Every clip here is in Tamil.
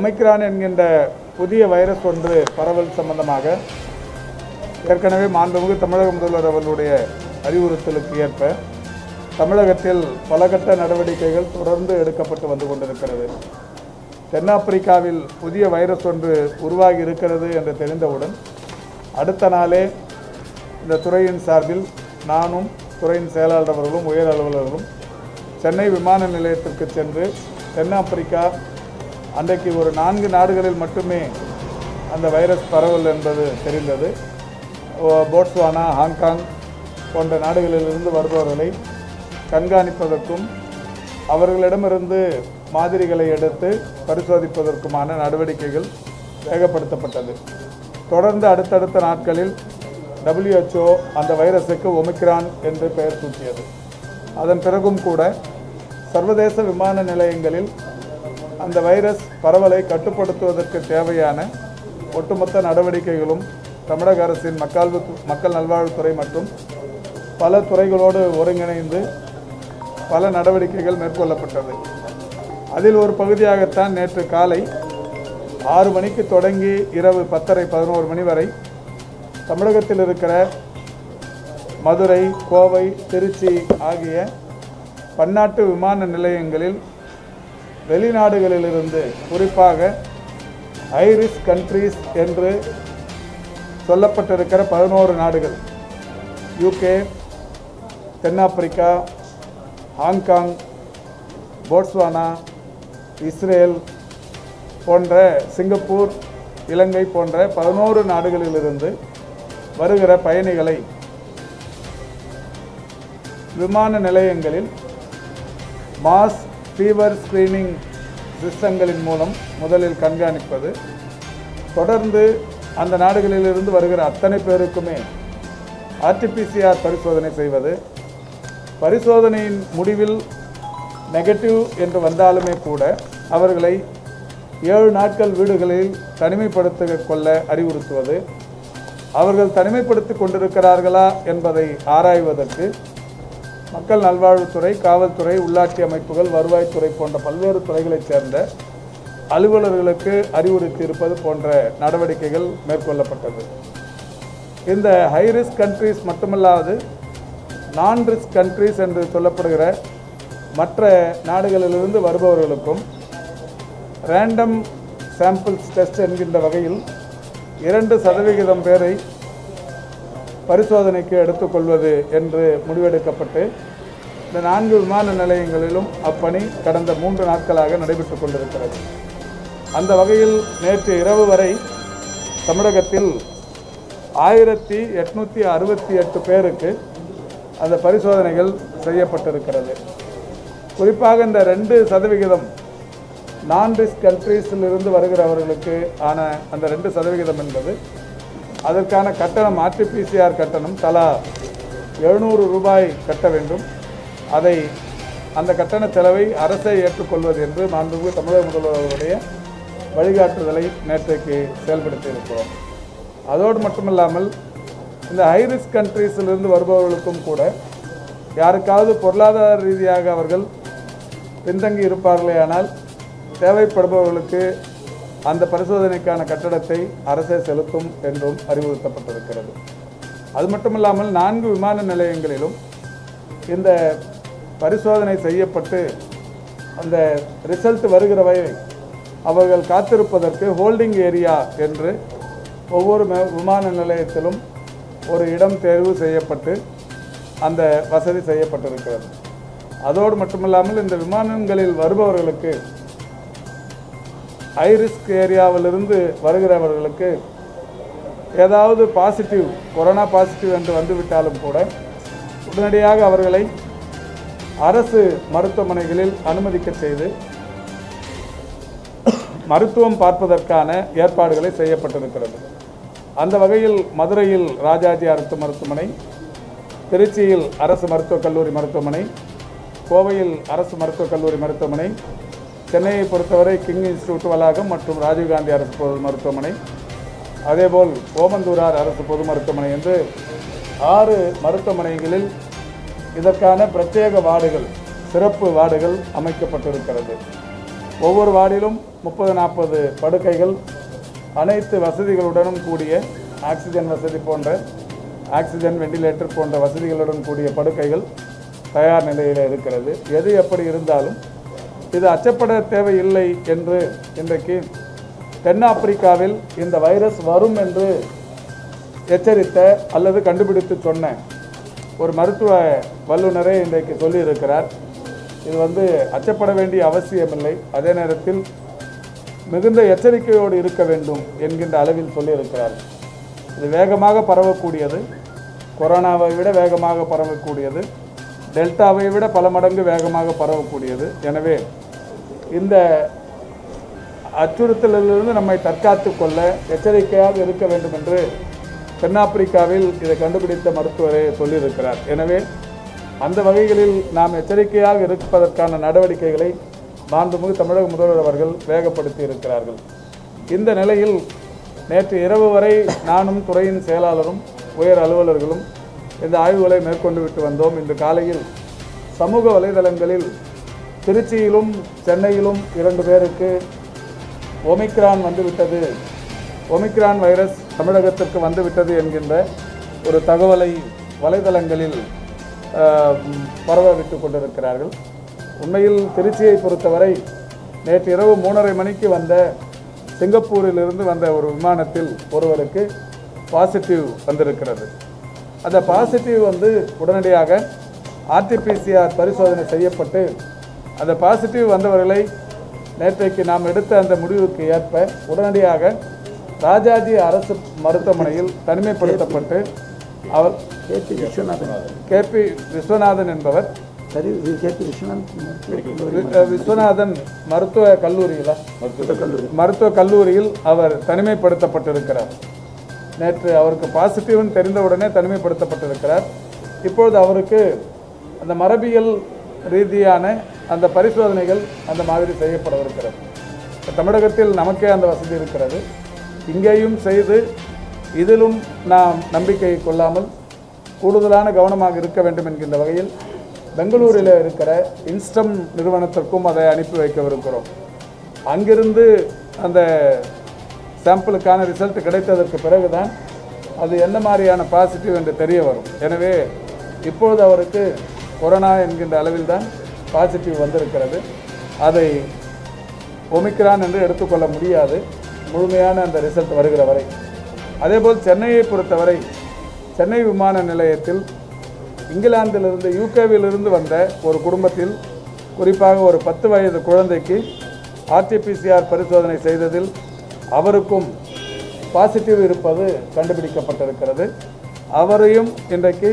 ஒமைக்ரான் என்கின்ற புதிய வைரஸ் ஒன்று பரவல் சம்பந்தமாக ஏற்கனவே மாண்புமிகு தமிழக முதல்வர் அவர்களுடைய அறிவுறுத்தலுக்கு ஏற்ப தமிழகத்தில் பல கட்ட நடவடிக்கைகள் தொடர்ந்து எடுக்கப்பட்டு வந்து கொண்டிருக்கிறது தென்னாப்பிரிக்காவில் புதிய வைரஸ் ஒன்று உருவாகி இருக்கிறது என்று தெரிந்தவுடன் அடுத்த நாளே இந்த துறையின் சார்பில் நானும் துறையின் செயலாளர் அவர்களும் உயர் அலுவலர்களும் சென்னை விமான நிலையத்திற்கு சென்று தென்னாப்பிரிக்கா அன்றைக்கு ஒரு நான்கு நாடுகளில் மட்டுமே அந்த வைரஸ் பரவல் என்பது தெரிந்தது ஓ- போட்ஸ்வானா ஹாங்காங் போன்ற நாடுகளிலிருந்து வருபவர்களை கண்காணிப்பதற்கும் அவர்களிடமிருந்து மாதிரிகளை எடுத்து பரிசோதிப்பதற்குமான நடவடிக்கைகள் வேகப்படுத்தப்பட்டது தொடர்ந்து அடுத்தடுத்த நாட்களில் WHO அந்த வைரஸுக்கு ஒமிக்ரான் என்று பெயர் சூட்டியது அதன் பிறகும் கூட சர்வதேச விமான நிலையங்களில் அந்த வைரஸ் பரவலை கட்டுப்படுத்துவதற்கு தேவையான ஒட்டுமொத்த நடவடிக்கைகளும் தமிழக அரசின் மக்கள் மக்கள் நல்வாழ்வுத்துறை மற்றும் பல துறைகளோடு ஒருங்கிணைந்து பல நடவடிக்கைகள் மேற்கொள்ளப்பட்டது அதில் ஒரு பகுதியாகத்தான் நேற்று காலை ஆறு மணிக்கு தொடங்கி இரவு பத்தரை பதினோரு மணி வரை தமிழகத்தில் இருக்கிற மதுரை கோவை திருச்சி ஆகிய பன்னாட்டு விமான நிலையங்களில் வெளிநாடுகளிலிருந்து குறிப்பாக ஐரிஸ் கண்ட்ரீஸ் என்று சொல்லப்பட்டிருக்கிற பதினோரு நாடுகள் யூகே தென்னாப்பிரிக்கா ஹாங்காங் போட்ஸ்வானா இஸ்ரேல் போன்ற சிங்கப்பூர் இலங்கை போன்ற பதினோரு நாடுகளிலிருந்து வருகிற பயணிகளை விமான நிலையங்களில் மாஸ் ஃபீவர் ஸ்கிரீனிங் சிஸ்டங்களின் மூலம் முதலில் கண்காணிப்பது தொடர்ந்து அந்த நாடுகளிலிருந்து வருகிற அத்தனை பேருக்குமே ஆர்டிபிசிஆர் பரிசோதனை செய்வது பரிசோதனையின் முடிவில் நெகட்டிவ் என்று வந்தாலுமே கூட அவர்களை ஏழு நாட்கள் வீடுகளில் தனிமைப்படுத்த கொள்ள அறிவுறுத்துவது அவர்கள் தனிமைப்படுத்திக் கொண்டிருக்கிறார்களா என்பதை ஆராய்வதற்கு மக்கள் நல்வாழ்வுத்துறை காவல்துறை உள்ளாட்சி அமைப்புகள் வருவாய்த்துறை போன்ற பல்வேறு துறைகளைச் சேர்ந்த அலுவலர்களுக்கு அறிவுறுத்தி இருப்பது போன்ற நடவடிக்கைகள் மேற்கொள்ளப்பட்டது இந்த ஹை ரிஸ்க் கண்ட்ரீஸ் மட்டுமல்லாது நான் ரிஸ்க் கண்ட்ரீஸ் என்று சொல்லப்படுகிற மற்ற நாடுகளிலிருந்து வருபவர்களுக்கும் ரேண்டம் சாம்பிள்ஸ் டெஸ்ட் என்கின்ற வகையில் இரண்டு சதவிகிதம் பேரை பரிசோதனைக்கு எடுத்துக்கொள்வது என்று முடிவெடுக்கப்பட்டு இந்த நான்கு விமான நிலையங்களிலும் அப்பணி கடந்த மூன்று நாட்களாக நடைபெற்றுக் கொண்டிருக்கிறது அந்த வகையில் நேற்று இரவு வரை தமிழகத்தில் ஆயிரத்தி எட்நூற்றி அறுபத்தி எட்டு பேருக்கு அந்த பரிசோதனைகள் செய்யப்பட்டிருக்கிறது குறிப்பாக இந்த ரெண்டு சதவிகிதம் நான் ரிஸ்க் கண்ட்ரீஸிலிருந்து வருகிறவர்களுக்கு ஆன அந்த ரெண்டு சதவிகிதம் என்பது அதற்கான கட்டணம் ஆர்டிபிசிஆர் கட்டணம் தலா எழுநூறு ரூபாய் கட்ட வேண்டும் அதை அந்த கட்டண செலவை அரசே ஏற்றுக்கொள்வது என்று மாண்புமிகு தமிழக முதல்வர் அவருடைய வழிகாட்டுதலை நேற்றைக்கு செயல்படுத்தி இருக்கிறோம் அதோடு மட்டுமல்லாமல் இந்த ஹை ரிஸ்க் கண்ட்ரீஸிலிருந்து வருபவர்களுக்கும் கூட யாருக்காவது பொருளாதார ரீதியாக அவர்கள் பின்தங்கி இருப்பார்களேயானால் தேவைப்படுபவர்களுக்கு அந்த பரிசோதனைக்கான கட்டணத்தை அரசே செலுத்தும் என்றும் அறிவுறுத்தப்பட்டிருக்கிறது அது மட்டுமில்லாமல் நான்கு விமான நிலையங்களிலும் இந்த பரிசோதனை செய்யப்பட்டு அந்த ரிசல்ட் வருகிற வரை அவர்கள் காத்திருப்பதற்கு ஹோல்டிங் ஏரியா என்று ஒவ்வொரு மே- விமான நிலையத்திலும் ஒரு இடம் தேர்வு செய்யப்பட்டு அந்த வசதி செய்யப்பட்டிருக்கிறது அதோடு மட்டுமில்லாமல் இந்த விமானங்களில் வருபவர்களுக்கு ஹை ரிஸ்க் ஏரியாவிலிருந்து வருகிறவர்களுக்கு ஏதாவது பாசிட்டிவ் கொரோனா பாசிட்டிவ் என்று வந்துவிட்டாலும் கூட உடனடியாக அவர்களை அரசு மருத்துவமனைகளில் அனுமதிக்க செய்து மருத்துவம் பார்ப்பதற்கான ஏற்பாடுகளை செய்யப்பட்டிருக்கிறது அந்த வகையில் மதுரையில் ராஜாஜி அரசு மருத்துவமனை திருச்சியில் அரசு மருத்துவக் கல்லூரி மருத்துவமனை கோவையில் அரசு மருத்துவக் கல்லூரி மருத்துவமனை சென்னையை பொறுத்தவரை கிங் இன்ஸ்டிடியூட் வளாகம் மற்றும் ராஜீவ்காந்தி அரசு பொது மருத்துவமனை அதேபோல் ஓமந்தூரார் அரசு பொது மருத்துவமனை என்று ஆறு மருத்துவமனைகளில் இதற்கான பிரத்யேக வார்டுகள் சிறப்பு வார்டுகள் அமைக்கப்பட்டிருக்கிறது ஒவ்வொரு வார்டிலும் முப்பது நாற்பது படுக்கைகள் அனைத்து வசதிகளுடனும் கூடிய ஆக்சிஜன் வசதி போன்ற ஆக்சிஜன் வெண்டிலேட்டர் போன்ற வசதிகளுடன் கூடிய படுக்கைகள் தயார் நிலையில் இருக்கிறது எது எப்படி இருந்தாலும் இது அச்சப்பட தேவையில்லை என்று இன்றைக்கு தென்னாப்பிரிக்காவில் இந்த வைரஸ் வரும் என்று எச்சரித்த அல்லது கண்டுபிடித்து சொன்ன ஒரு மருத்துவ வல்லுநரே இன்றைக்கு சொல்லியிருக்கிறார் இது வந்து அச்சப்பட வேண்டிய அவசியமில்லை அதே நேரத்தில் மிகுந்த எச்சரிக்கையோடு இருக்க வேண்டும் என்கின்ற அளவில் சொல்லியிருக்கிறார் இது வேகமாக பரவக்கூடியது கொரோனாவை விட வேகமாக பரவக்கூடியது டெல்டாவை விட பல மடங்கு வேகமாக பரவக்கூடியது எனவே இந்த அச்சுறுத்தலிலிருந்து நம்மை தற்காத்து கொள்ள எச்சரிக்கையாக இருக்க வேண்டும் என்று தென்னாப்பிரிக்காவில் இதை கண்டுபிடித்த மருத்துவரே சொல்லியிருக்கிறார் எனவே அந்த வகைகளில் நாம் எச்சரிக்கையாக இருப்பதற்கான நடவடிக்கைகளை மாண்புமிகு தமிழக முதல்வர் அவர்கள் வேகப்படுத்தி இருக்கிறார்கள் இந்த நிலையில் நேற்று இரவு வரை நானும் துறையின் செயலாளரும் உயர் அலுவலர்களும் இந்த ஆய்வுகளை மேற்கொண்டு விட்டு வந்தோம் இன்று காலையில் சமூக வலைதளங்களில் திருச்சியிலும் சென்னையிலும் இரண்டு பேருக்கு ஒமிக்ரான் வந்துவிட்டது ஒமிக்ரான் வைரஸ் தமிழகத்திற்கு வந்துவிட்டது என்கின்ற ஒரு தகவலை வலைதளங்களில் ஆஹ், பரவ விட்டு கொண்டிருக்கிறார்கள் உண்மையில் திருச்சியை பொறுத்தவரை நேற்று இரவு மூணரை மணிக்கு வந்த சிங்கப்பூரிலிருந்து வந்த ஒரு விமானத்தில் ஒருவருக்கு பாசிட்டிவ் வந்திருக்கிறது அந்த பாசிட்டிவ் வந்து உடனடியாக ஆர்டிபிசிஆர் பரிசோதனை செய்யப்பட்டு அந்த பாசிட்டிவ் வந்தவர்களை நேற்றைக்கு நாம் எடுத்த அந்த முடிவுக்கு ஏற்ப உடனடியாக ராஜாஜி அரசு மருத்துவமனையில் தனிமைப்படுத்தப்பட்டு அவர் கேபி விஸ்வநாதன் கேபி விஸ்வநாதன் என்பவர் சரி இது கேபி விஸ்வநாதன் மருத்துவக் கல்லூரி வி- விஸ்வநாதன் மருத்துவ கல்லூரியில் மருத்துவக் கல்லூரி மருத்துவக் கல்லூரியில் அவர் தனிமைப்படுத்தப்பட்டிருக்கிறார் நேற்று அவருக்கு பாசிட்டிவ்னு தெரிந்தவுடனே தனிமைப்படுத்தப்பட்டிருக்கிறார் இப்பொழுது அவருக்கு அந்த மரபியல் ரீதியான அந்த பரிசோதனைகள் அந்த மாதிரி செய்யப்படவிருக்கிறது இப்ப தமிழகத்தில் நமக்கே அந்த வசதி இருக்கிறது இங்கேயும் செய்து இதிலும் நாம் நம்பிக்கை கொள்ளாமல் கூடுதலான கவனமாக இருக்க வேண்டும் என்கின்ற வகையில் பெங்களூரில் இருக்கிற இன்ஸ்டம் நிறுவனத்திற்கும் அதை அனுப்பி வைக்கவிருக்கிறோம் அங்கிருந்து அந்த சாம்பிளுக்கான ரிசல்ட் கிடைத்ததற்கு பிறகுதான் அது என்ன மாதிரியான பாசிட்டிவ் என்று தெரிய வரும் எனவே இப்பொழுது அவருக்கு கொரோனா என்கின்ற அளவில் தான் பாசிட்டிவ் வந்திருக்கிறது அதை ஒமிக்ரான் என்று எடுத்துக்கொள்ள முடியாது முழுமையான அந்த ரிசல்ட் வருகிற வரை அதேபோல் சென்னையை பொறுத்தவரை சென்னை விமான நிலையத்தில் இங்கிலாந்திலிருந்து யூகேவிலிருந்து வந்த ஒரு குடும்பத்தில் குறிப்பாக ஒரு பத்து வயது குழந்தைக்கு ஆர்டிபிசிஆர் பரிசோதனை செய்ததில் அவருக்கும் பாசிட்டிவ் இருப்பது கண்டுபிடிக்கப்பட்டிருக்கிறது அவரையும் இன்றைக்கு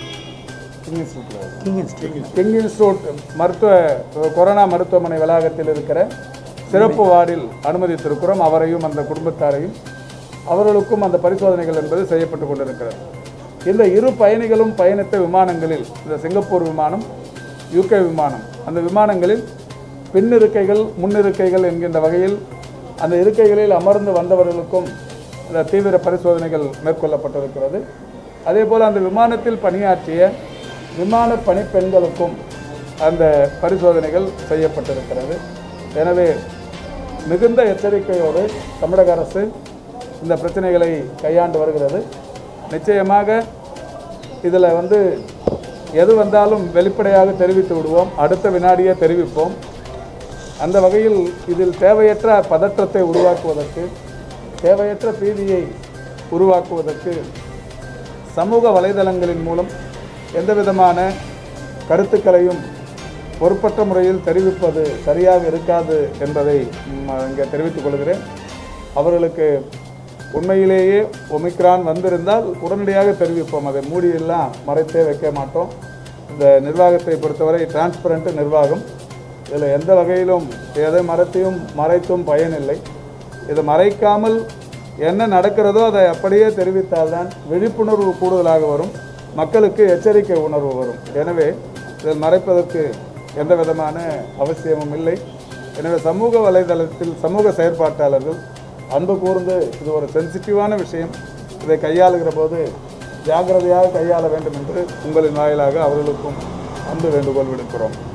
கிங் இன்ஸ்டியூட் கிங் இன்ஸ்டியூட் மருத்துவ கொரோனா மருத்துவமனை வளாகத்தில் இருக்கிற சிறப்பு வார்டில் அனுமதித்திருக்கிறோம் அவரையும் அந்த குடும்பத்தாரையும் அவர்களுக்கும் அந்த பரிசோதனைகள் என்பது செய்யப்பட்டு கொண்டிருக்கிறது இந்த இரு பயணிகளும் பயணித்த விமானங்களில் இந்த சிங்கப்பூர் விமானம் யூகே விமானம் அந்த விமானங்களில் பின் இருக்கைகள் முன் இருக்கைகள் என்கின்ற வகையில் அந்த இருக்கைகளில் அமர்ந்து வந்தவர்களுக்கும் இந்த தீவிர பரிசோதனைகள் மேற்கொள்ளப்பட்டிருக்கிறது அதே போல் அந்த விமானத்தில் பணியாற்றிய விமான பணிப்பெண்களுக்கும் அந்த பரிசோதனைகள் செய்யப்பட்டிருக்கிறது எனவே மிகுந்த எச்சரிக்கையோடு தமிழக அரசு இந்த பிரச்சனைகளை கையாண்டு வருகிறது நிச்சயமாக இதில் வந்து எது வந்தாலும் வெளிப்படையாக தெரிவித்து விடுவோம் அடுத்த வினாடியே தெரிவிப்போம் அந்த வகையில் இதில் தேவையற்ற பதற்றத்தை உருவாக்குவதற்கு தேவையற்ற பீதியை உருவாக்குவதற்கு சமூக வலைதளங்களின் மூலம் எந்த விதமான கருத்துக்களையும் பொறுப்பற்ற முறையில் தெரிவிப்பது சரியாக இருக்காது என்பதை ம், இங்கே தெரிவித்துக் கொள்கிறேன் அவர்களுக்கு உண்மையிலேயே ஒமிக்ரான் வந்திருந்தால் உடனடியாக தெரிவிப்போம் அதை மூடியெல்லாம் மறைத்தே வைக்க மாட்டோம் இந்த நிர்வாகத்தை பொறுத்தவரை டிரான்ஸ்பரண்ட் நிர்வாகம் இதில் எந்த வகையிலும் எதை மறைத்தையும் மறைத்தும் பயனில்லை இதை மறைக்காமல் என்ன நடக்கிறதோ அதை அப்படியே தெரிவித்தால்தான் விழிப்புணர்வு கூடுதலாக வரும் மக்களுக்கு எச்சரிக்கை உணர்வு வரும் எனவே இதில் மறைப்பதற்கு எந்த விதமான அவசியமும் இல்லை எனவே சமூக வலைதளத்தில் சமூக செயற்பாட்டாளர்கள் அன்பு கூர்ந்து இது ஒரு சென்சிட்டிவான விஷயம் இதை கையாளுகிற போது ஜாக்கிரதையாக கையாள வேண்டும் என்று உங்களின் வாயிலாக அவர்களுக்கும் அன்பு வேண்டுகோள் விடுக்கிறோம்